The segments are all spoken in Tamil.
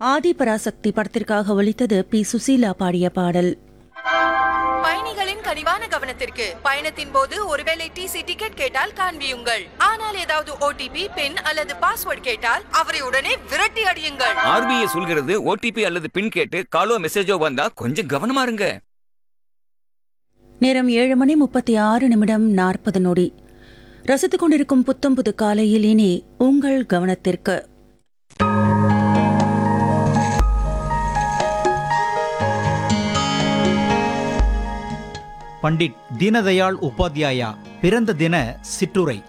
ஆதிபராசக்தி படத்திற்காக ஒலித்தது பி சுசீலா பாடிய பாடல் பயணிகளின் கனிவான கவனத்திற்கு பயணத்தின் போது ஒருவேளை டிசி டிக்கெட் கேட்டால் காண்பியுங்கள் ஆனால் ஏதாவது ஓடிபி பின் அல்லது பாஸ்வேர்ட் கேட்டால் அவரை உடனே விரட்டி அடியுங்கள் ஆர்பிஐ சொல்கிறது ஓடிபி அல்லது பின் கேட்டு காலோ மெசேஜோ வந்தா கொஞ்சம் கவனமா இருங்க நேரம் ஏழு மணி முப்பத்தி ஆறு நிமிடம் நாற்பது நொடி ரசித்துக் கொண்டிருக்கும் புத்தம் புது காலையில் இனி உங்கள் கவனத்திற்கு பண்டிட் தீனதயாள் உபாத்யாயா பிறந்த தின சிற்றுரை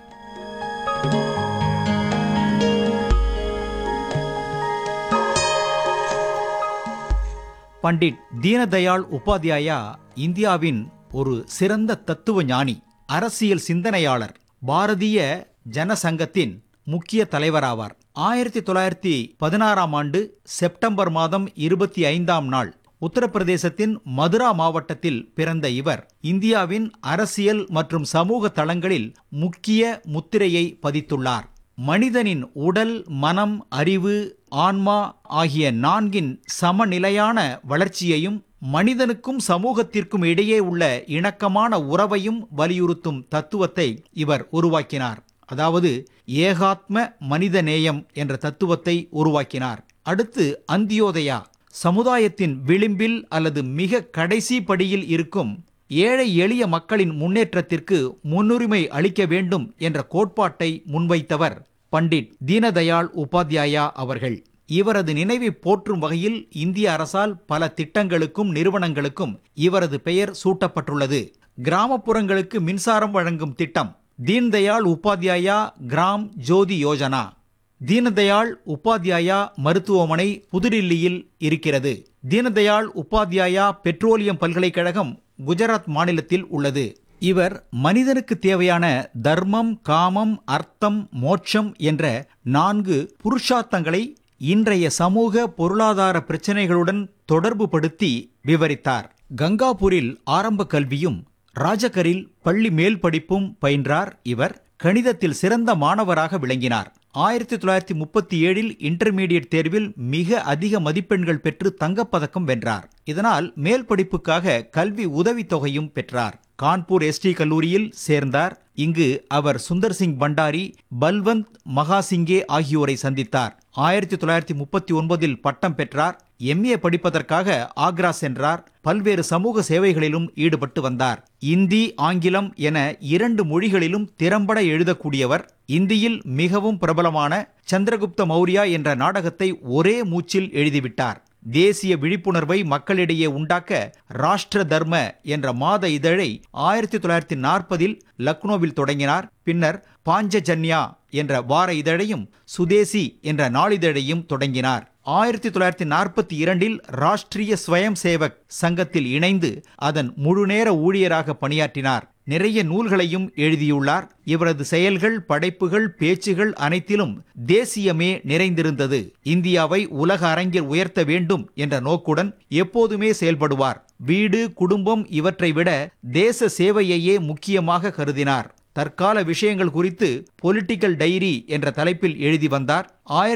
பண்டிட் தீனதயாள் உபாத்யாயா இந்தியாவின் ஒரு சிறந்த தத்துவ ஞானி அரசியல் சிந்தனையாளர் பாரதிய ஜனசங்கத்தின் முக்கிய தலைவராவார் ஆயிரத்தி தொள்ளாயிரத்தி பதினாறாம் ஆண்டு செப்டம்பர் மாதம் இருபத்தி ஐந்தாம் நாள் உத்தரப்பிரதேசத்தின் மதுரா மாவட்டத்தில் பிறந்த இவர் இந்தியாவின் அரசியல் மற்றும் சமூக தளங்களில் முக்கிய முத்திரையை பதித்துள்ளார் மனிதனின் உடல் மனம் அறிவு ஆன்மா ஆகிய நான்கின் சமநிலையான வளர்ச்சியையும் மனிதனுக்கும் சமூகத்திற்கும் இடையே உள்ள இணக்கமான உறவையும் வலியுறுத்தும் தத்துவத்தை இவர் உருவாக்கினார் அதாவது ஏகாத்ம மனிதநேயம் என்ற தத்துவத்தை உருவாக்கினார் அடுத்து அந்தியோதயா சமுதாயத்தின் விளிம்பில் அல்லது மிக கடைசி படியில் இருக்கும் ஏழை எளிய மக்களின் முன்னேற்றத்திற்கு முன்னுரிமை அளிக்க வேண்டும் என்ற கோட்பாட்டை முன்வைத்தவர் பண்டிட் தீனதயாள் உபாத்யாயா அவர்கள் இவரது நினைவை போற்றும் வகையில் இந்திய அரசால் பல திட்டங்களுக்கும் நிறுவனங்களுக்கும் இவரது பெயர் சூட்டப்பட்டுள்ளது கிராமப்புறங்களுக்கு மின்சாரம் வழங்கும் திட்டம் தீன்தயாள் உபாத்யாயா கிராம் ஜோதி யோஜனா தீனதயாள் உபாத்யாயா மருத்துவமனை புதுடில்லியில் இருக்கிறது தீனதயாள் உபாத்யாயா பெட்ரோலியம் பல்கலைக்கழகம் குஜராத் மாநிலத்தில் உள்ளது இவர் மனிதனுக்கு தேவையான தர்மம் காமம் அர்த்தம் மோட்சம் என்ற நான்கு புருஷார்த்தங்களை இன்றைய சமூக பொருளாதார பிரச்சனைகளுடன் தொடர்புபடுத்தி விவரித்தார் கங்காபூரில் ஆரம்ப கல்வியும் ராஜகரில் பள்ளி மேல் படிப்பும் பயின்றார் இவர் கணிதத்தில் சிறந்த மாணவராக விளங்கினார் ஆயிரத்தி தொள்ளாயிரத்தி முப்பத்தி ஏழில் இன்டர்மீடியட் தேர்வில் மிக அதிக மதிப்பெண்கள் பெற்று தங்கப்பதக்கம் வென்றார் இதனால் மேல் படிப்புக்காக கல்வி உதவித்தொகையும் பெற்றார் கான்பூர் எஸ்டி கல்லூரியில் சேர்ந்தார் இங்கு அவர் சுந்தர் சிங் பண்டாரி பல்வந்த் மகாசிங்கே ஆகியோரை சந்தித்தார் ஆயிரத்தி தொள்ளாயிரத்தி முப்பத்தி ஒன்பதில் பட்டம் பெற்றார் எம்ஏ படிப்பதற்காக ஆக்ரா சென்றார் பல்வேறு சமூக சேவைகளிலும் ஈடுபட்டு வந்தார் இந்தி ஆங்கிலம் என இரண்டு மொழிகளிலும் திறம்பட எழுதக்கூடியவர் இந்தியில் மிகவும் பிரபலமான சந்திரகுப்த மௌரியா என்ற நாடகத்தை ஒரே மூச்சில் எழுதிவிட்டார் தேசிய விழிப்புணர்வை மக்களிடையே உண்டாக்க ராஷ்டிர தர்ம என்ற மாத இதழை ஆயிரத்தி தொள்ளாயிரத்தி நாற்பதில் லக்னோவில் தொடங்கினார் பின்னர் பாஞ்சஜன்யா என்ற வார இதழையும் சுதேசி என்ற நாளிதழையும் தொடங்கினார் ஆயிரத்தி தொள்ளாயிரத்தி நாற்பத்தி இரண்டில் ராஷ்டிரிய ஸ்வயம் சேவக் சங்கத்தில் இணைந்து அதன் முழுநேர ஊழியராக பணியாற்றினார் நிறைய நூல்களையும் எழுதியுள்ளார் இவரது செயல்கள் படைப்புகள் பேச்சுகள் அனைத்திலும் தேசியமே நிறைந்திருந்தது இந்தியாவை உலக அரங்கில் உயர்த்த வேண்டும் என்ற நோக்குடன் எப்போதுமே செயல்படுவார் வீடு குடும்பம் இவற்றை விட தேச சேவையையே முக்கியமாக கருதினார் தற்கால விஷயங்கள் குறித்து பொலிட்டிக்கல் டைரி என்ற தலைப்பில் எழுதி வந்தார் ஆயிரத்தி